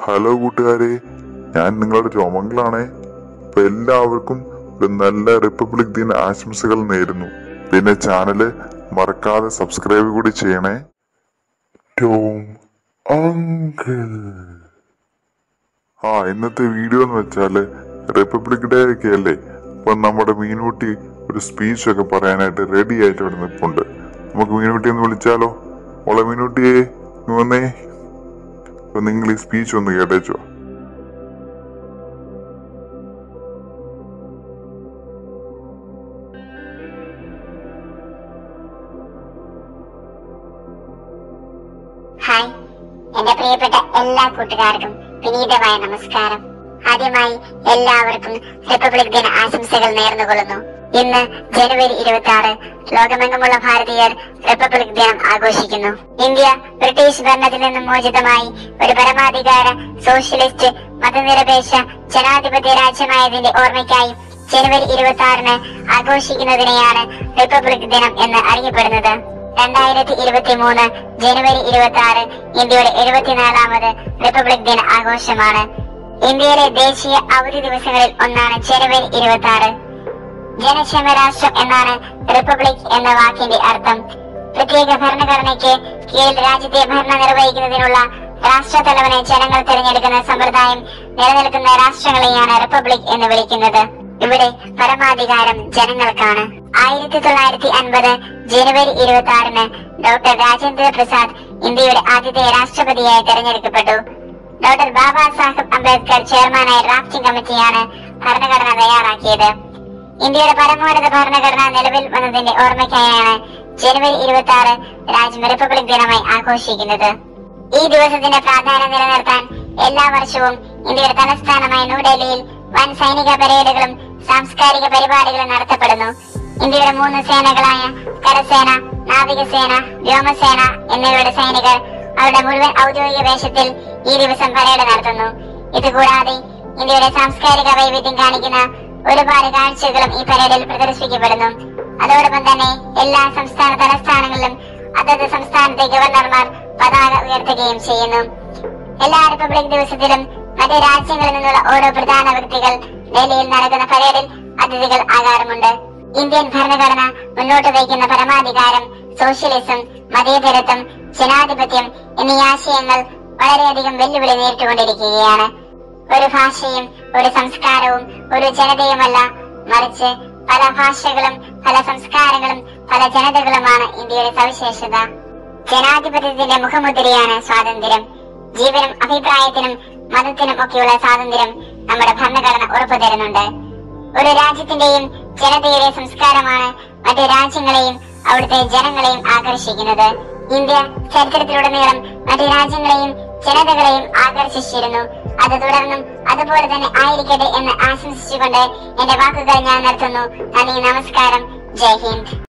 hello കൂട്ടുകാരെ ഞാൻ നിങ്ങളുടെ രോമങ്ങളാണേ അപ്പൊ എല്ലാവർക്കും ഒരു നല്ല റിപ്പബ്ലിക് ദിന ആശംസകൾ നേരുന്നു പിന്നെ ചാനല് മറക്കാതെ സബ്സ്ക്രൈബ് കൂടി ചെയ്യണേ ടോം അങ്കിൾ ആ ഇന്നത്തെ വീഡിയോ എന്ന് വെച്ചാല് റിപ്പബ്ലിക് ഡേ ഒക്കെ അല്ലേ അപ്പൊ നമ്മുടെ മീൻകുട്ടി ഒരു സ്പീച്ച് ഒക്കെ പറയാനായിട്ട് റെഡി ആയിട്ട് ഇവിടെ നിൽപ്പുണ്ട് നമുക്ക് മീൻകുട്ടി ഒന്ന് വിളിച്ചാലോ മോളെ മീൻകുട്ടിയെ ഇങ്ങ് വന്നേ അപ്പൊ നിങ്ങൾ ഈ സ്പീച്ച് ഒന്ന് കേട്ടേച്ചോ ഹായ് എന്റെ പ്രിയപ്പെട്ട എല്ലാ കൂട്ടുകാർക്കും വിനീതമായ നമസ്കാരം ആദ്യമായി എല്ലാവർക്കും റിപ്പബ്ലിക് ദിന ആശംസകൾ നേർന്നുകൊള്ളുന്നു ഇന്ന് ജനുവരി ഇരുപത്തി ആറ് ലോകമെങ്ങുമുള്ള ഭാരതീയർ റിപ്പബ്ലിക് ദിനം ആഘോഷിക്കുന്നു ഇന്ത്യ ബ്രിട്ടീഷ് ഭരണത്തിൽ നിന്നും മോചിതമായി ഒരു പരമാധികാര സോഷ്യലിസ്റ്റ് മതനിരപേക്ഷ ജനാധിപത്യ രാജ്യമായതിന്റെ ഓർമ്മയ്ക്കായി ജനുവരി ഇരുപത്തി ആറിന് ആഘോഷിക്കുന്നതിനെയാണ് റിപ്പബ്ലിക് ദിനം എന്ന് അറിയപ്പെടുന്നത് രണ്ടായിരത്തി ഇരുപത്തി മൂന്ന് ജനുവരി ഇരുപത്തി ആറ് ഇന്ത്യയുടെ എഴുപത്തിനാലാമത് റിപ്പബ്ലിക് ദിന ആഘോഷമാണ് ഇന്ത്യയിലെ ദേശീയ അവധി ദിവസങ്ങളിൽ ഒന്നാണ് ജനുവരി ഇരുപത്തി ആറ് ജനക്ഷേമ രാഷ്ട്രം എന്നാണ് റിപ്പബ്ലിക് എന്ന വാക്കിന്റെ അർത്ഥം പ്രത്യേക ഭരണഘടനയ്ക്ക് കീഴിൽ രാജ്യത്തെ ഭരണം നിർവഹിക്കുന്നതിനുള്ള രാഷ്ട്രത്തലവനെ ജനങ്ങൾ തിരഞ്ഞെടുക്കുന്ന സമ്പ്രദായം നിലനിൽക്കുന്ന രാഷ്ട്രങ്ങളെയാണ് റിപ്പബ്ലിക് എന്ന് വിളിക്കുന്നത് ഇവിടെ പരമാധികാരം ജനങ്ങൾക്കാണ് ആയിരത്തി തൊള്ളായിരത്തി അൻപത് ജനുവരി ഇരുപത്തി ആറിന് ഡോക്ടർ രാജേന്ദ്ര പ്രസാദ് ഇന്ത്യയുടെ ആദ്യത്തെ രാഷ്ട്രപതിയായി തെരഞ്ഞെടുക്കപ്പെട്ടു ഡോക്ടർ ബാബാ സാഹബ് അംബേദ്കർ ചെയർമാനായ ഡ്രാഫ്റ്റിംഗ് കമ്മിറ്റിയാണ് ഭരണഘടന തയ്യാറാക്കിയത് ഇന്ത്യയുടെ പരമോന്നത ഭരണഘടന നിലവിൽ വന്നതിന്റെ ഓർമ്മയ്ക്കായാണ് ജനുവരി ഇരുപത്തി ആറ് രാജ്യം റിപ്പബ്ലിക് ദിനമായി ആഘോഷിക്കുന്നത് ഈ ദിവസത്തിന്റെ പ്രാധാന്യം നിലനിർത്താൻ എല്ലാ വർഷവും ഇന്ത്യയുടെ തലസ്ഥാനമായ ന്യൂഡൽഹിയിൽ വൻ സൈനിക പരേഡുകളും സാംസ്കാരിക പരിപാടികളും നടത്തപ്പെടുന്നു ഇന്ത്യയുടെ മൂന്ന് സേനകളായ കരസേന നാവികസേന വ്യോമസേന എന്നിവയുടെ സൈനികർ അവരുടെ മുഴുവൻ ഔദ്യോഗിക വേഷത്തിൽ ഈ ദിവസം പരേഡ് നടത്തുന്നു ഇതുകൂടാതെ ഇന്ത്യയുടെ സാംസ്കാരിക വൈവിധ്യം കാണിക്കുന്ന ഒരുപാട് കാഴ്ചകളും ഈ പരേഡിൽ പ്രദർശിപ്പിക്കപ്പെടുന്നു അതോടൊപ്പം തന്നെ എല്ലാ സംസ്ഥാന തലസ്ഥാനങ്ങളിലും അതത് സംസ്ഥാനത്തെ ഗവർണർമാർ പതാക ഉയർത്തുകയും ചെയ്യുന്നു എല്ലാ റിപ്പബ്ലിക് ദിവസത്തിലും മറ്റ് രാജ്യങ്ങളിൽ നിന്നുള്ള ഓരോ പ്രധാന വ്യക്തികൾ ഡൽഹിയിൽ നടക്കുന്ന പരേഡിൽ അതിഥികൾ ആകാറുമുണ്ട് ഇന്ത്യൻ ഭരണഘടന മുന്നോട്ട് വയ്ക്കുന്ന പരമാധികാരം സോഷ്യലിസം മതേതരത്വം ജനാധിപത്യം എന്നീ ആശയങ്ങൾ വളരെയധികം വെല്ലുവിളി നേരിട്ടുകൊണ്ടിരിക്കുകയാണ് ഒരു ഭാഷയും ഒരു സംസ്കാരവും ഒരു ജനതയുമല്ല മറിച്ച് പല ഭാഷകളും പല സംസ്കാരങ്ങളും പല ജനതകളുമാണ് ഇന്ത്യയുടെ സവിശേഷത ജനാധിപത്യത്തിന്റെ മുഖമുദ്രയാണ് സ്വാതന്ത്ര്യം ജീവനും അഭിപ്രായത്തിനും മതത്തിനും ഒക്കെയുള്ള സ്വാതന്ത്ര്യം നമ്മുടെ ഭരണഘടന ഉറപ്പു തരുന്നുണ്ട് ഒരു രാജ്യത്തിന്റെയും ജനതയുടെ സംസ്കാരമാണ് മറ്റു രാജ്യങ്ങളെയും അവിടുത്തെ ജനങ്ങളെയും ആകർഷിക്കുന്നത് ഇന്ത്യ ചരിത്രത്തിലുടനീളം മറ്റു രാജ്യങ്ങളെയും ജനതകളെയും ആകർഷിച്ചിരുന്നു അത് തുടർന്നും അതുപോലെ തന്നെ ആയിരിക്കട്ടെ എന്ന് ആശംസിച്ചുകൊണ്ട് എന്റെ വാക്കുകൾ ഞാൻ നിർത്തുന്നു നന്ദി നമസ്കാരം ജയ് ഹിന്ദ്